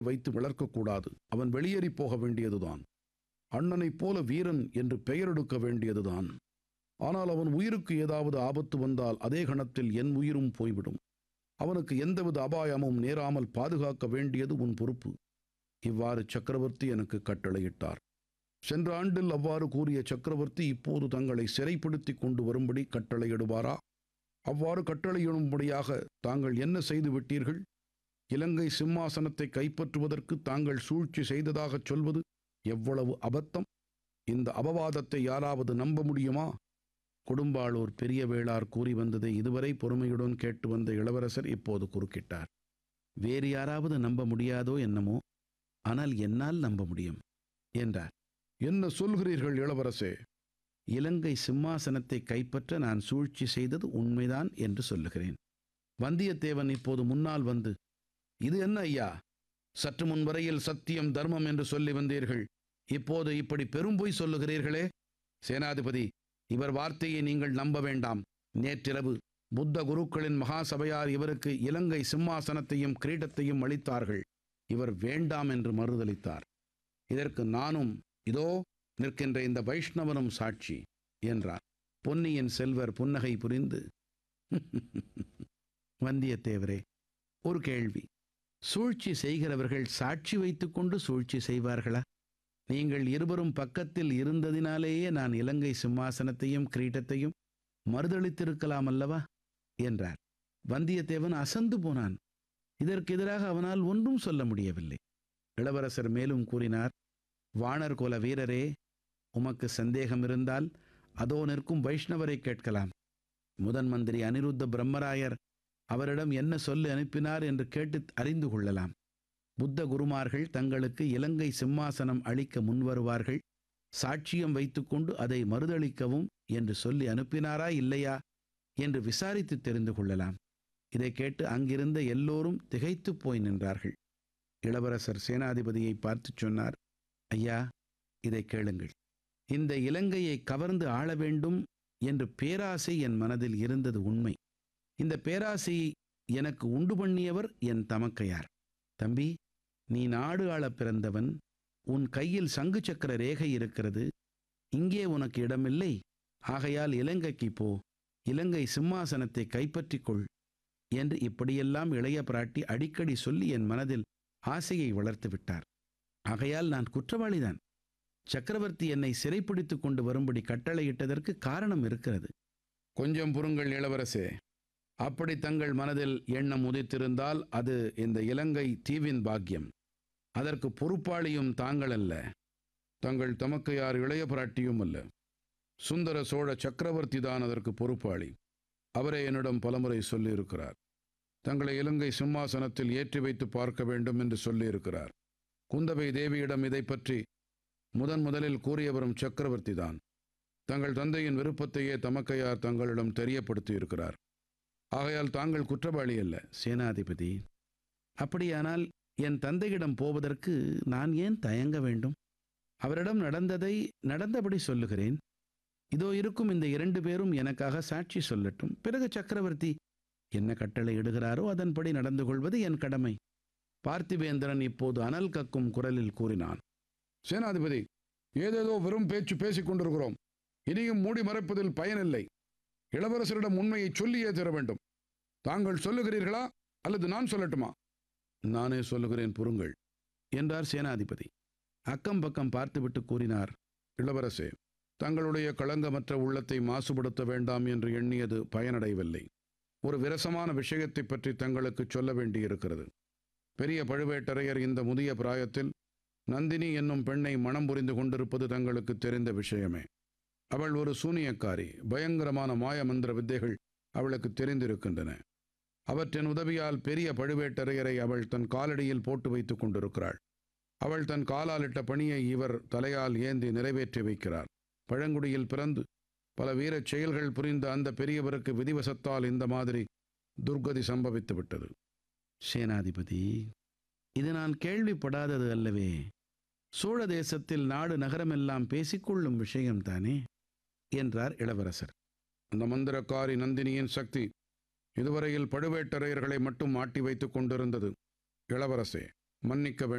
வைத்து வளர்க்கக்கூடாது அவன் வெளியேறி போக வேண்டியதுதான் அண்ணனைப் போல வீரன் என்று பெயரெடுக்க வேண்டியதுதான் ஆனால் அவன் உயிருக்கு ஏதாவது ஆபத்து வந்தால் அதே கணத்தில் என் உயிரும் போய்விடும் அவனுக்கு எந்தவித அபாயமும் நேராமல் பாதுகாக்க வேண்டியது உன் பொறுப்பு இவ்வாறு சக்கரவர்த்தி எனக்கு கட்டளையிட்டார் சென்ற ஆண்டில் அவ்வாறு கூறிய சக்கரவர்த்தி இப்போது தங்களை சிறைப்படுத்தி கொண்டு வரும்படி கட்டளையிடுவாரா அவ்வாறு கட்டளையிடும்படியாக தாங்கள் என்ன செய்து விட்டீர்கள் இலங்கை சிம்மாசனத்தை கைப்பற்றுவதற்கு தாங்கள் சூழ்ச்சி செய்ததாகச் சொல்வது எவ்வளவு அபத்தம் இந்த அபவாதத்தை யாராவது நம்ப முடியுமா கொடும்பாளூர் பெரிய வேளார் கூறி வந்ததை இதுவரை பொறுமையுடன் கேட்டு வந்த இளவரசர் இப்போது குறுக்கிட்டார் வேறு யாராவது நம்ப முடியாதோ என்னமோ ஆனால் என்னால் நம்ப முடியும் என்றார் என்ன சொல்கிறீர்கள் இளவரசே இலங்கை சிம்மாசனத்தை கைப்பற்ற நான் சூழ்ச்சி செய்தது உண்மைதான் என்று சொல்லுகிறேன் வந்தியத்தேவன் இப்போது முன்னால் வந்து இது என்ன ஐயா சற்று முன் வரையில் சத்தியம் தர்மம் என்று சொல்லி வந்தீர்கள் இப்போது இப்படி பெரும்பொய் சொல்லுகிறீர்களே சேனாதிபதி இவர் வார்த்தையை நீங்கள் நம்ப வேண்டாம் நேற்றிரவு புத்த குருக்களின் மகாசபையார் இவருக்கு இலங்கை சிம்மாசனத்தையும் கிரீடத்தையும் அளித்தார்கள் இவர் வேண்டாம் என்று மறுதளித்தார் இதற்கு நானும் இதோ நிற்கின்ற இந்த வைஷ்ணவனும் சாட்சி என்றார் பொன்னியின் செல்வர் புன்னகை புரிந்து வந்தியத்தேவரே ஒரு கேள்வி சூழ்ச்சி செய்கிறவர்கள் சாட்சி வைத்துக்கொண்டு சூழ்ச்சி செய்வார்களா நீங்கள் இருவரும் பக்கத்தில் இருந்ததினாலேயே நான் இலங்கை சிம்மாசனத்தையும் கிரீட்டத்தையும் மறுதளித்திருக்கலாம் அல்லவா என்றார் வந்தியத்தேவன் அசந்து போனான் இதற்கு எதிராக அவனால் ஒன்றும் சொல்ல முடியவில்லை இளவரசர் மேலும் கூறினார் வாணர் குல வீரரே உமக்கு சந்தேகம் இருந்தால் அதோ நிற்கும் வைஷ்ணவரை கேட்கலாம் முதன் மந்திரி அனிருத்த பிரம்மராயர் அவரிடம் என்ன சொல்லி அனுப்பினார் என்று கேட்டு அறிந்து கொள்ளலாம் புத்த குருமார்கள் தங்களுக்கு இலங்கை சிம்மாசனம் அளிக்க முன்வருவார்கள் சாட்சியம் வைத்துக்கொண்டு அதை மறுதளிக்கவும் என்று சொல்லி அனுப்பினாரா இல்லையா என்று விசாரித்து தெரிந்து கொள்ளலாம் இதை கேட்டு அங்கிருந்த எல்லோரும் திகைத்துப் போய் நின்றார்கள் இளவரசர் சேனாதிபதியை பார்த்துச் சொன்னார் ஐயா இதை கேளுங்கள் இந்த இலங்கையை கவர்ந்து ஆள வேண்டும் என்று பேராசை என் மனதில் இருந்தது உண்மை இந்த பேராசையை எனக்கு உண்டு பண்ணியவர் என் தமக்கையார் தம்பி நீ நாடு ஆளப் பிறந்தவன் உன் கையில் சங்கு சக்கர ரேகை இருக்கிறது இங்கே உனக்கு இடமில்லை ஆகையால் இலங்கைக்கு போ இலங்கை சிம்மாசனத்தை கைப்பற்றிக் கொள் என்று இப்படியெல்லாம் இளைய பிராட்டி அடிக்கடி சொல்லி என் மனதில் ஆசையை வளர்த்து விட்டார் ஆகையால் நான் குற்றவாளிதான் சக்கரவர்த்தி என்னை சிறைப்பிடித்துக் கொண்டு வரும்படி கட்டளையிட்டதற்கு காரணம் இருக்கிறது கொஞ்சம் புறுங்கள் இளவரசே அப்படி தங்கள் மனதில் எண்ணம் உதித்திருந்தால் அது இந்த இலங்கை தீவின் பாக்கியம் அதற்கு பொறுப்பாளியும் தாங்கள் அல்ல தங்கள் தமக்கையார் இளைய பிராட்டியும் அல்ல சுந்தர சோழ சக்கரவர்த்தி தான் அதற்கு பொறுப்பாளி அவரே என்னிடம் பலமுறை சொல்லியிருக்கிறார் தங்களை இலங்கை சிம்மாசனத்தில் ஏற்றி வைத்து பார்க்க வேண்டும் என்று சொல்லியிருக்கிறார் குந்தவை தேவியிடம் இதை பற்றி முதன் முதலில் கூறியவரும் சக்கரவர்த்தி தான் தங்கள் தந்தையின் விருப்பத்தையே தமக்கையார் தங்களிடம் தெரியப்படுத்தி இருக்கிறார் ஆகையால் தாங்கள் குற்றவாளி அல்ல சேனாதிபதி அப்படியானால் என் தந்தையிடம் போவதற்கு நான் ஏன் தயங்க வேண்டும் அவரிடம் நடந்ததை நடந்தபடி சொல்லுகிறேன் இதோ இருக்கும் இந்த இரண்டு பேரும் எனக்காக சாட்சி சொல்லட்டும் பிறகு சக்கரவர்த்தி என்ன கட்டளை இடுகிறாரோ அதன்படி நடந்து கொள்வது என் கடமை பார்த்திவேந்திரன் இப்போது அனல் கக்கும் குரலில் கூறினான் சேனாதிபதி ஏதேதோ வெறும் பேச்சு பேசிக் கொண்டிருக்கிறோம் இனியும் மூடி மறைப்பதில் பயனில்லை இளவரசரிடம் உண்மையை சொல்லியே தர வேண்டும் தாங்கள் சொல்லுகிறீர்களா அல்லது நான் சொல்லட்டுமா நானே சொல்லுகிறேன் புருங்கள் என்றார் சேனாதிபதி அக்கம் பக்கம் பார்த்துவிட்டு கூறினார் இளவரசே தங்களுடைய களங்கமற்ற உள்ளத்தை மாசுபடுத்த வேண்டாம் என்று எண்ணியது பயனடையவில்லை ஒரு விரசமான விஷயத்தை பற்றி தங்களுக்கு சொல்ல வேண்டியிருக்கிறது பெரிய பழுவேட்டரையர் இந்த முதிய பிராயத்தில் நந்தினி என்னும் பெண்ணை மனம் புரிந்து கொண்டிருப்பது தங்களுக்கு தெரிந்த விஷயமே அவள் ஒரு சூனியக்காரி பயங்கரமான மாயமந்திர வித்தைகள் அவளுக்கு தெரிந்திருக்கின்றன அவற்றின் உதவியால் பெரிய பழுவேட்டரையரை அவள் தன் காலடியில் போட்டு வைத்துக் கொண்டிருக்கிறாள் அவள் தன் காலாலிட்ட பணியை இவர் தலையால் ஏந்தி நிறைவேற்றி வைக்கிறார் பழங்குடியில் பிறந்து பல வீரச் செயல்கள் புரிந்த அந்த பெரியவருக்கு விதிவசத்தால் இந்த மாதிரி துர்கதி சம்பவித்து விட்டது சேனாதிபதி இது நான் கேள்விப்படாதது அல்லவே சோழ தேசத்தில் நாடு நகரமெல்லாம் பேசிக்கொள்ளும் விஷயம்தானே என்றார் இளவரசர் அந்த மந்திரக்காரி நந்தினியின் சக்தி இதுவரையில் பழுவேட்டரையர்களை மட்டும் மாட்டி வைத்துக் கொண்டிருந்தது இளவரசே மன்னிக்க வேண்டும்